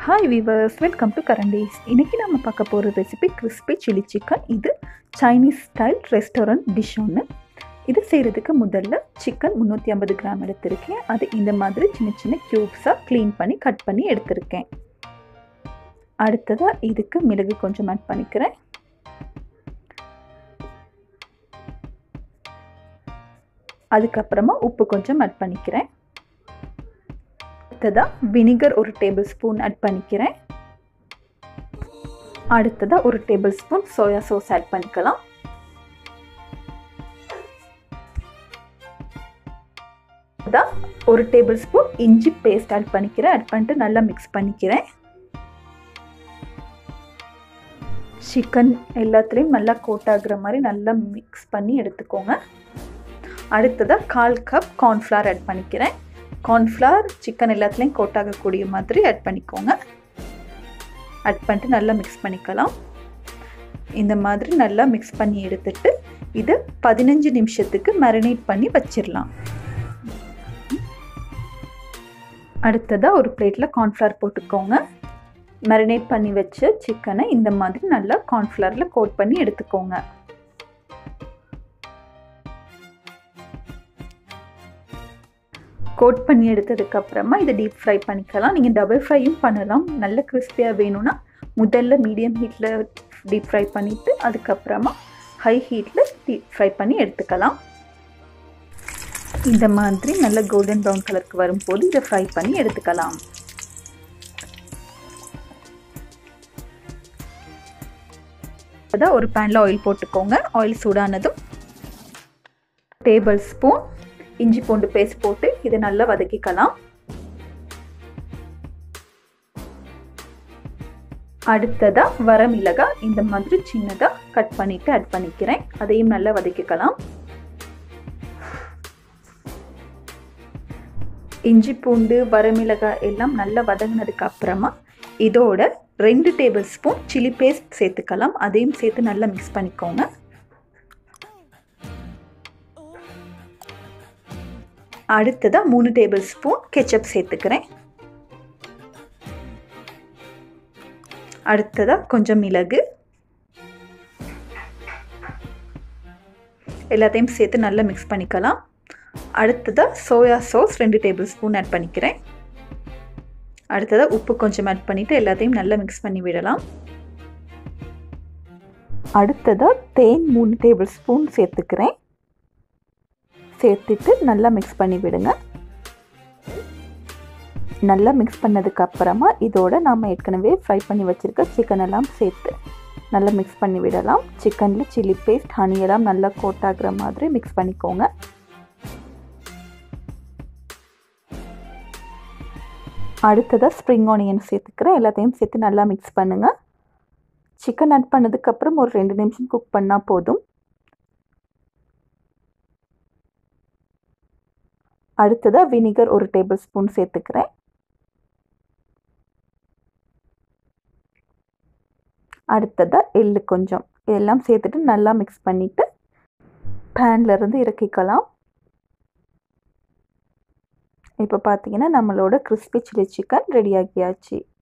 hi viewers welcome to கரண்டேஸ் இன்றைக்கி நம்ம பார்க்க போகிற ரெசிபி கிறிஸ்பி சில்லி சிக்கன் இது சைனீஸ் ஸ்டைல் ரெஸ்டாரண்ட் டிஷ் ஒன்று இது செய்கிறதுக்கு முதல்ல சிக்கன் முந்நூற்றி ஐம்பது கிராம் எடுத்திருக்கேன் அது இந்த மாதிரி சின்ன சின்ன க்யூப்ஸாக க்ளீன் பண்ணி கட் பண்ணி எடுத்திருக்கேன் அடுத்ததாக இதுக்கு மிளகு கொஞ்சம் ஆட் பண்ணிக்கிறேன் அதுக்கப்புறமா உப்பு கொஞ்சம் ஆட் பண்ணிக்கிறேன் அடுத்ததாக வினிகர் ஒரு டேபிள் ஸ்பூன் ஆட் பண்ணிக்கிறேன் அடுத்ததாக ஒரு tablespoon soya sauce add பண்ணிக்கலாம் ஒரு டேபிள் ஸ்பூன் இஞ்சி பேஸ்ட் ஆட் பண்ணிக்கிறேன் ஆட் பண்ணிட்டு நல்லா மிக்ஸ் பண்ணிக்கிறேன் சிக்கன் எல்லாத்துலேயும் நல்லா கோட் ஆகுற மாதிரி நல்லா மிக்ஸ் பண்ணி எடுத்துக்கோங்க அடுத்ததாக கால் கப் கார்ன்ஃப்ளவர் ஆட் பண்ணிக்கிறேன் கார்ன்ஃப்ளவர் சிக்கன் எல்லாத்துலேயும் கோட் ஆகக்கூடிய மாதிரி ஆட் பண்ணிக்கோங்க ஆட் பண்ணிட்டு நல்லா மிக்ஸ் பண்ணிக்கலாம் இந்த மாதிரி நல்லா மிக்ஸ் பண்ணி எடுத்துட்டு இது பதினஞ்சு நிமிஷத்துக்கு மேரினேட் பண்ணி வச்சிடலாம் அடுத்ததாக ஒரு பிளேட்டில் கார்ன்ஃப்ளவர் போட்டுக்கோங்க மேரினேட் பண்ணி வச்ச சிக்கனை இந்த மாதிரி நல்லா கார்ன்ஃப்ளவரில் கோட் பண்ணி எடுத்துக்கோங்க கோட் பண்ணி எடுத்ததுக்கப்புறமா இதை டீப் ஃப்ரை பண்ணிக்கலாம் நீங்கள் டபுள் ஃப்ரையும் பண்ணலாம் நல்ல கிறிஸ்பியாக வேணும்னா முதல்ல மீடியம் ஹீட்டில் டீப் ஃப்ரை பண்ணிவிட்டு அதுக்கப்புறமா ஹை ஹீட்டில் டீப் ஃப்ரை பண்ணி எடுத்துக்கலாம் இந்த மாதிரி நல்ல கோல்டன் ப்ரௌன் கலருக்கு வரும்போது இதை ஃப்ரை பண்ணி எடுத்துக்கலாம் ஒரு பேனில் ஆயில் போட்டுக்கோங்க ஆயில் சூடானதும் டேபிள் ஸ்பூன் இஞ்சி பூண்டு பேஸ்ட் போட்டு இதை நல்லா வதக்கிக்கலாம் அடுத்ததாக வரமிளகாய் இந்த மாதிரி சின்னதாக கட் பண்ணிவிட்டு ஆட் பண்ணிக்கிறேன் அதையும் நல்லா வதக்கிக்கலாம் இஞ்சி பூண்டு வரமிளகாய் எல்லாம் நல்லா வதங்கினதுக்கு அப்புறமா இதோட ரெண்டு டேபிள் ஸ்பூன் சில்லி பேஸ்ட் சேர்த்துக்கலாம் அதையும் சேர்த்து நல்லா மிக்ஸ் பண்ணிக்கோங்க அடுத்ததாக மூணு டேபிள் ஸ்பூன் கெச்சப் சேர்த்துக்கிறேன் அடுத்ததாக கொஞ்சம் மிளகு எல்லாத்தையும் சேர்த்து நல்லா மிக்ஸ் பண்ணிக்கலாம் அடுத்ததாக சோயா சாஸ் ரெண்டு டேபிள் ஸ்பூன் ஆட் பண்ணிக்கிறேன் அடுத்ததாக உப்பு கொஞ்சம் ஆட் பண்ணிவிட்டு எல்லாத்தையும் நல்லா மிக்ஸ் பண்ணி விடலாம் அடுத்ததாக தேன் மூணு டேபிள் ஸ்பூன் சேர்த்துக்கிறேன் சேர்த்துட்டு நல்லா மிக்ஸ் பண்ணி விடுங்க நல்லா மிக்ஸ் பண்ணதுக்கு அப்புறமா இதோட நாம் ஏற்கனவே ஃப்ரை பண்ணி வச்சுருக்க சிக்கன் எல்லாம் சேர்த்து நல்லா மிக்ஸ் பண்ணி விடலாம் சிக்கனில் சில்லி பேஸ்ட் ஹனி எல்லாம் நல்லா கோட் ஆகுற மாதிரி மிக்ஸ் பண்ணிக்கோங்க அடுத்ததாக ஸ்ப்ரிங் ஆனியன் சேர்த்துக்கிறேன் எல்லாத்தையும் சேர்த்து நல்லா மிக்ஸ் பண்ணுங்கள் சிக்கன் ஆட் பண்ணதுக்கப்புறம் ஒரு ரெண்டு நிமிஷம் குக் பண்ணால் போதும் அடுத்ததாக வினிகர் ஒரு டேபிள் ஸ்பூன் சேர்த்துக்கிறேன் அடுத்ததாக எள்ளு கொஞ்சம் இதெல்லாம் சேர்த்துட்டு நல்லா மிக்ஸ் பண்ணிவிட்டு பேன்லேருந்து இறக்கிக்கலாம் இப்போ பார்த்தீங்கன்னா நம்மளோட கிறிஸ்பி சில்லி சிக்கன் ரெடி ஆகியாச்சு